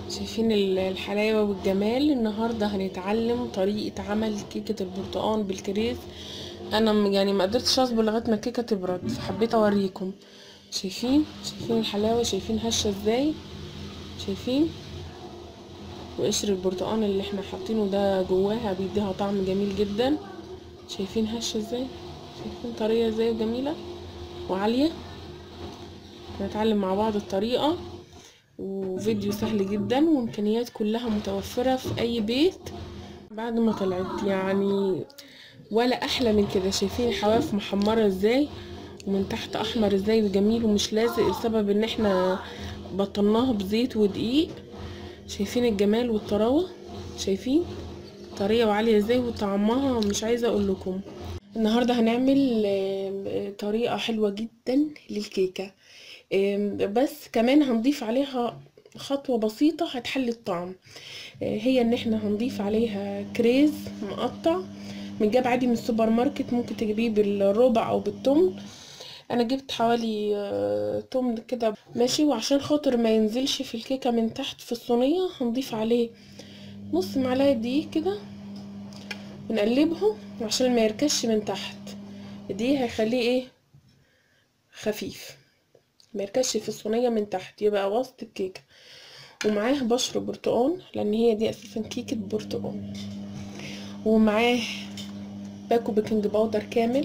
شايفين ال- الحلاوة والجمال النهاردة هنتعلم طريقة عمل كيكة البرتقال بالكريز انا م- يعني ما قدرتش اصبر لغاية ما الكيكة تبرد فحبيت اوريكم شايفين شايفين الحلاوة شايفين هشة ازاي شايفين وقشر البرتقال اللي احنا حاطينه ده جواها بيديها طعم جميل جدا شايفين هشة ازاي شايفين طرية ازاي وجميلة وعالية هنتعلم مع بعض الطريقة وفيديو سهل جدا وامكانيات كلها متوفرة في اي بيت بعد ما طلعت يعني ولا احلى من كده شايفين الحواف محمرة ازاي ومن تحت احمر ازاي وجميل ومش لازق بسبب ان احنا بطلناها بزيت ودقيق شايفين الجمال والطراوة شايفين طرية وعالية ازاي وطعمها مش عايزة اقول لكم النهاردة هنعمل آه، طريقة حلوة جدا للكيكة آم، بس كمان هنضيف عليها خطوة بسيطة هتحلي الطعم آه، هي ان احنا هنضيف عليها كريز مقطع متجاب عادي من السوبر ماركت ممكن تجيبيه بالربع او بالتمن انا جبت حوالي آه، تمن كده ماشي وعشان خاطر ما ينزلش في الكيكة من تحت في الصينية هنضيف عليه نص معلقة دقيق كده ونقلبهم عشان ما يركش من تحت دي هيخليه ايه خفيف ما يركش في الصينية من تحت يبقى وسط الكيكة ومعاه بشر برتقان لان هي دي اساسا كيكة برتقان ومعاه باكو بيكنج باودر كامل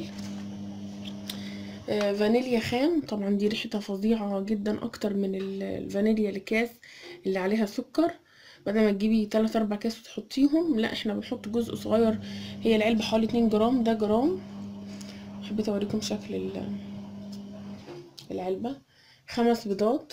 آه، فانيليا خام طبعا دي ريحتها فظيعة جدا اكتر من ال- الفانيليا الاكياس اللي عليها سكر بدل ما تجيبي تلات اربع كاس وتحطيهم لا احنا بنحط جزء صغير هي العلبة حوالي اتنين جرام ده جرام حبيت اوريكم شكل ال- العلبة خمس بيضات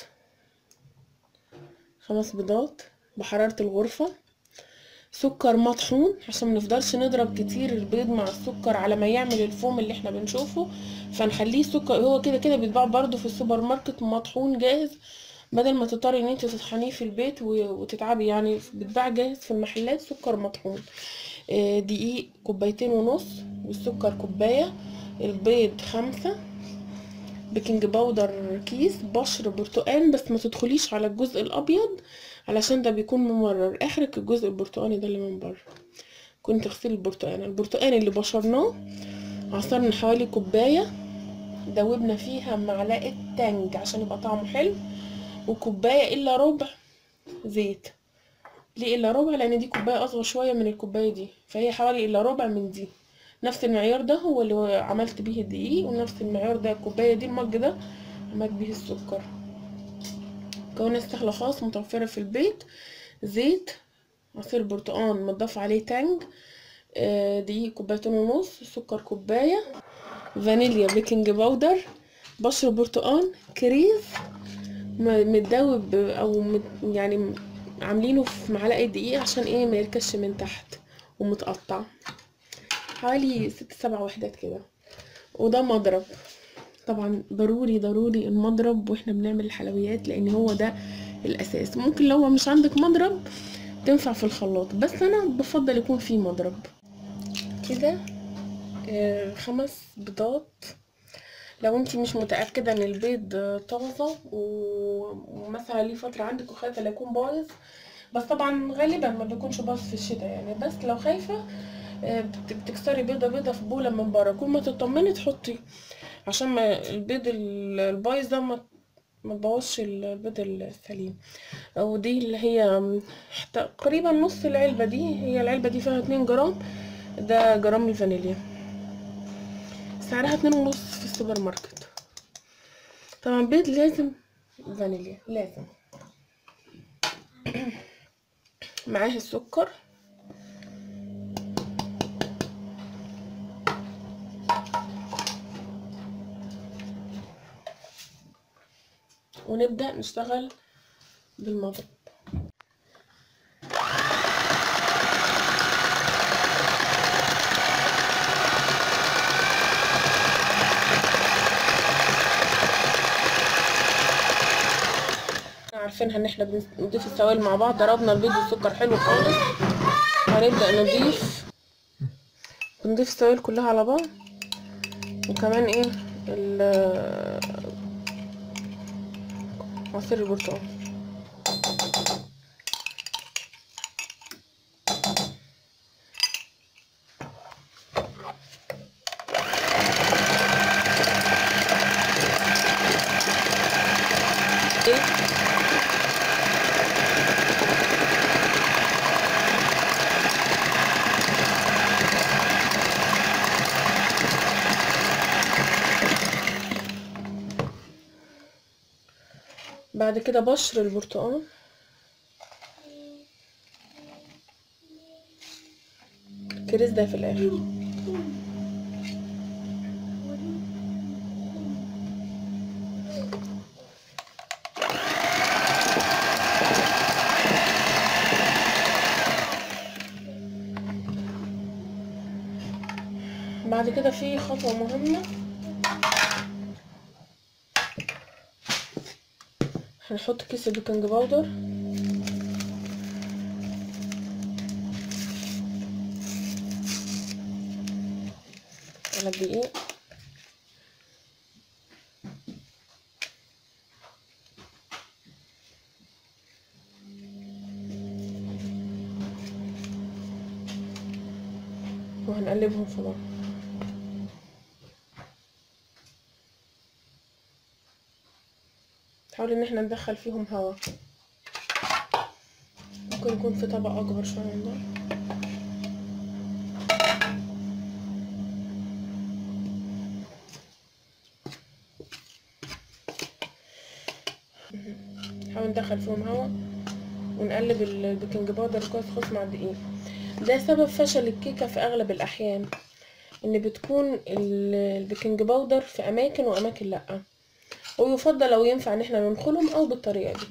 خمس بيضات بحرارة الغرفة سكر مطحون عشان منفضلش نضرب كتير البيض مع السكر على ما يعمل الفوم اللي احنا بنشوفه فنخليه سكر هو كده كده بيتباع برضو في السوبر ماركت مطحون جاهز بدل ما تضطري ان انت تطحنيه في البيت و- وتتعبي يعني بيتباع جاهز في المحلات سكر مطحون آه، دقيق كوبايتين ونص والسكر كوباية البيض خمسة بيكنج باودر كيس بشر برتقان بس ما تدخليش على الجزء الابيض علشان ده بيكون ممرر اخرك الجزء البرتقاني ده اللي من بره كنت تغسلي البرتقان البرتقان اللي بشرناه عصرنا حوالي كوبايه دوبنا فيها معلقه تانج عشان يبقى طعمه حلو وكوبايه الا ربع زيت ليه الا ربع لان دي كوبايه اصغر شويه من الكوبايه دي فهي حوالي الا ربع من دي نفس المعيار ده هو اللي عملت بيه الدقيق ونفس المعيار ده الكوبايه دي المج ده عملت بيه السكر مكونات سهله خالص متوفره في البيت زيت عصير برتقان متضاف عليه تانج آه، دقيق كوبايتين ونص سكر كوبايه فانيليا بيكنج باودر بشر برتقان كريز م- متدوب او مت يعني م- عاملينه في معلقه دقيق عشان ايه ما يركش من تحت ومتقطع حوالي ست سبع وحدات كده وده مضرب طبعا ضروري ضروري المضرب واحنا بنعمل الحلويات لان هو ده الاساس ممكن لو مش عندك مضرب تنفع في الخلاط بس انا بفضل يكون في مضرب كده آه، خمس بيضات لو انتي مش متأكدة ان البيض آه، طازة و- ومثلا ليه فترة عندك وخايفة لا يكون بايظ بس طبعا غالبا ما بيكونش بايظ في الشتاء يعني بس لو خايفة آه، بت- بتكسري بيضة بيضة في بولة من بره كل ما تطمني تحطي عشان ما البيض ال- البايظ ده ما ما تبوظش البيض السليم او دي اللي هي تقريبا نص العلبة دي هي العلبة دي فيها اتنين جرام ده جرام الفانيليا سعرها اتنين ونص في السوبر ماركت طبعا بيض لازم فانيليا لازم معاه السكر ونبدأ نشتغل بالمضرب عارفينها ان احنا بنضيف السوائل مع بعض ضربنا البيض والسكر حلو خالص هنبدأ نضيف بنضيف السوائل كلها على بعض وكمان ايه ال- عصير البرتقال بعد كده بشر البرتقال الكريز ده في الاخر بعد كده في خطوة مهمة هنحط كيس البيكنج باودر على الدقيق وهنقلبهم في بعض نحاول ان احنا ندخل فيهم هواء ممكن يكون في طبق اكبر شويه من ده نحاول ندخل فيهم هواء ونقلب البيكنج باودر كويس خالص مع الدقيق ده سبب فشل الكيكه في اغلب الاحيان ان بتكون ال- البيكنج باودر في اماكن واماكن لا ويفضل لو ينفع ان احنا ننخلهم او بالطريقه دي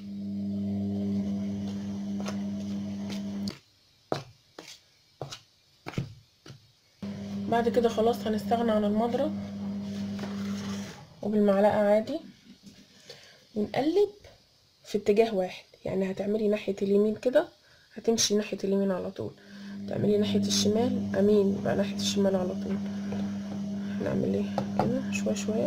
بعد كده خلاص هنستغنى عن المضرب وبالمعلقه عادي ونقلب في اتجاه واحد يعني هتعملي ناحيه اليمين كده هتمشي ناحيه اليمين على طول تعملي ناحيه الشمال امين يبقى ناحيه الشمال على طول هنعمل ايه كده شويه شويه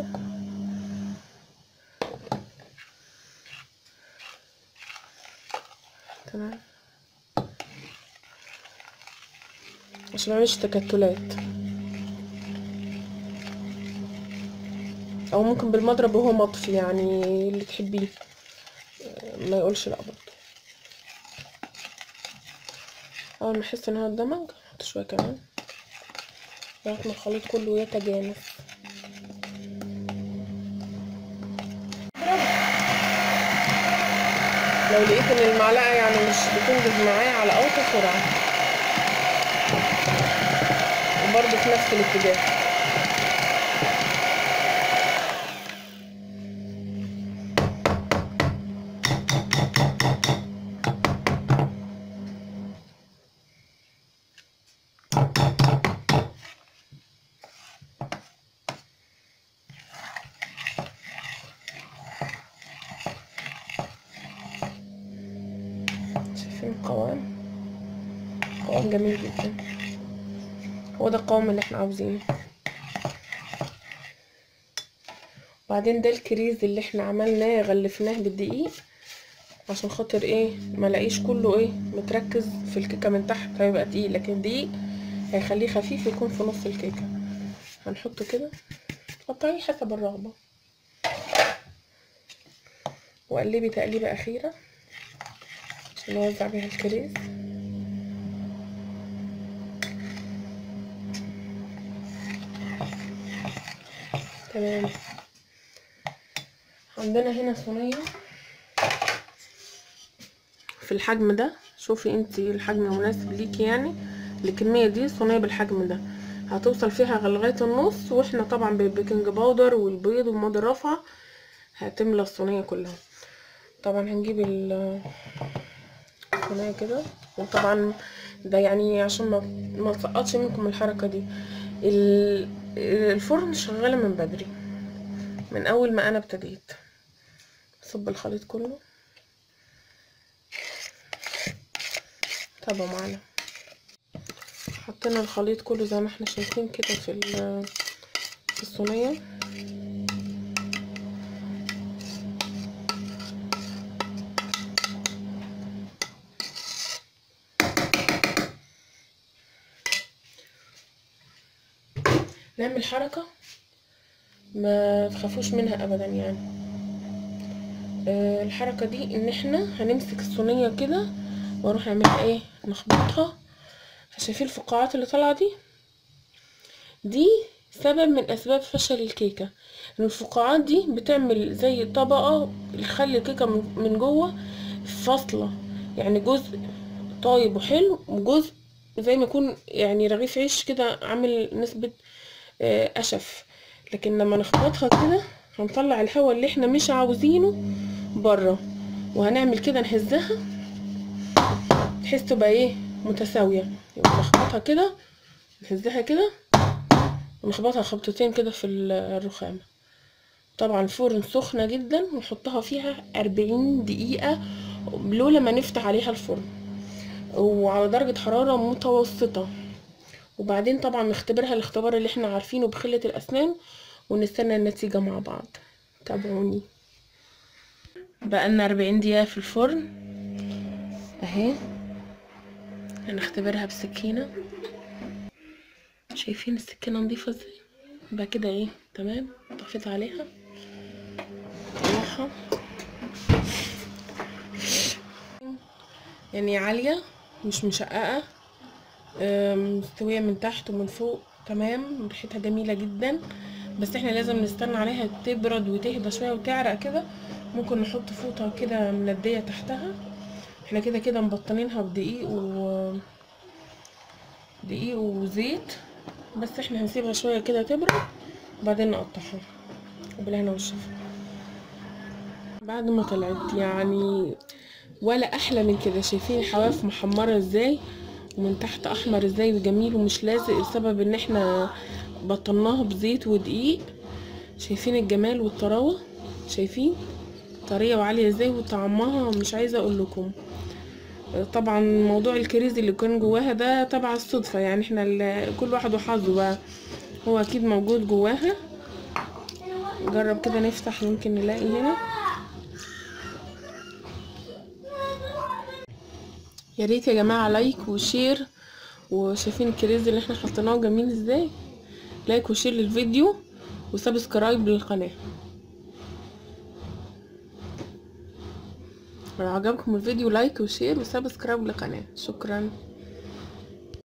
تمام عشان معملش تكتلات او ممكن بالمضرب وهو مطفي يعني اللي تحبيه ما يقولش لا برضه اول ما احس ان هو اتدمج احط شويه كمان لغايه ما الخليط كله يتجانس لو لقيت ان المعلقه يعني مش بتنجز معايا على اوطى سرعه وبرضه في نفس الاتجاه شايفين القوام قوام جميل جدا هو ده القوام اللي احنا عاوزينه وبعدين ده الكريز اللي احنا عملناه غلفناه بالدقيق عشان خاطر ايه ما لاقيش كله ايه متركز في الكيكه من تحت هيبقى تقيل لكن الدقيق هيخليه خفيف يكون في نص الكيكه هنحطه كده قطعيه حسب الرغبه وقلبي تقليبه اخيره عشان نوزع بيها الكريز تمام عندنا هنا صينية في الحجم ده شوفي انتي الحجم المناسب ليكي يعني الكمية دي صينية بالحجم ده هتوصل فيها لغاية النص واحنا طبعا بالبيكنج باودر والبيض والمض الرافعة هتملى الصينية كلها طبعا هنجيب ال- الصينية كده وطبعا ده يعني عشان ما ما تسقطش منكم الحركة دي ال- الفرن شغالة من بدري من اول ما انا ابتديت صب الخليط كله تابعوا معانا حطينا الخليط كله زي ما احنا شايفين كده في ال- في الصينية نعمل حركة ما تخافوش منها ابدا يعني آه، الحركة دي ان احنا هنمسك الصينية كده واروح نعملها ايه نخبطها شايفين الفقاعات اللي طالعة دي دي سبب من اسباب فشل الكيكه ان الفقاعات دي بتعمل زي طبقه تخلي الكيكه من من جوه فاصله يعني جزء طايب وحلو وجزء زي ما يكون يعني رغيف عيش كده عامل نسبه آه، قشف لكن لما نخبطها كده هنطلع الهواء اللي احنا مش عاوزينه بره وهنعمل كده نهزها بحيث تبقى ايه متساويه يبقى نخبطها كده نهزها كده ونخبطها خبطتين كده في ال- الرخامه طبعا الفرن سخنه جدا ونحطها فيها أربعين دقيقه لولا ما نفتح عليها الفرن وعلى درجه حراره متوسطه وبعدين طبعا نختبرها الاختبار اللي احنا عارفينه بخلة الأسنان ونستنى النتيجة مع بعض تابعوني بقالنا أربعين دقيقة في الفرن اهي هنختبرها بسكينة شايفين السكينة نضيفة ازاي يبقى كده ايه تمام طفيت عليها طلعها يعني عالية مش مشققة آم، مستوية من تحت ومن فوق تمام ريحتها جميلة جدا بس احنا لازم نستنى عليها تبرد وتهدى شوية وتعرق كده ممكن نحط فوطة كده مندية تحتها احنا كده كده مبطنينها بدقيق و دقيق وزيت بس احنا هنسيبها شوية كده تبرد وبعدين نقطعها وبالهنا والشفا بعد ما طلعت يعني ولا احلى من كده شايفين الحواف محمرة ازاي ومن تحت احمر ازاي وجميل ومش لازق السبب ان احنا بطناها بزيت ودقيق شايفين الجمال والطراوة شايفين طرية وعالية ازاي وطعمها مش عايزة اقول لكم طبعا موضوع الكريز اللي كان جواها ده تبع الصدفة يعني احنا ال- كل واحد وحظه بقى هو اكيد موجود جواها نجرب كده نفتح يمكن نلاقي هنا يا ريت يا جماعة لايك وشير وشايفين الكريز اللي احنا حطيناه جميل ازاي لايك وشير للفيديو وسبسكرايب للقناة لو عجبكم الفيديو لايك وشير وسبسكرايب للقناة شكرا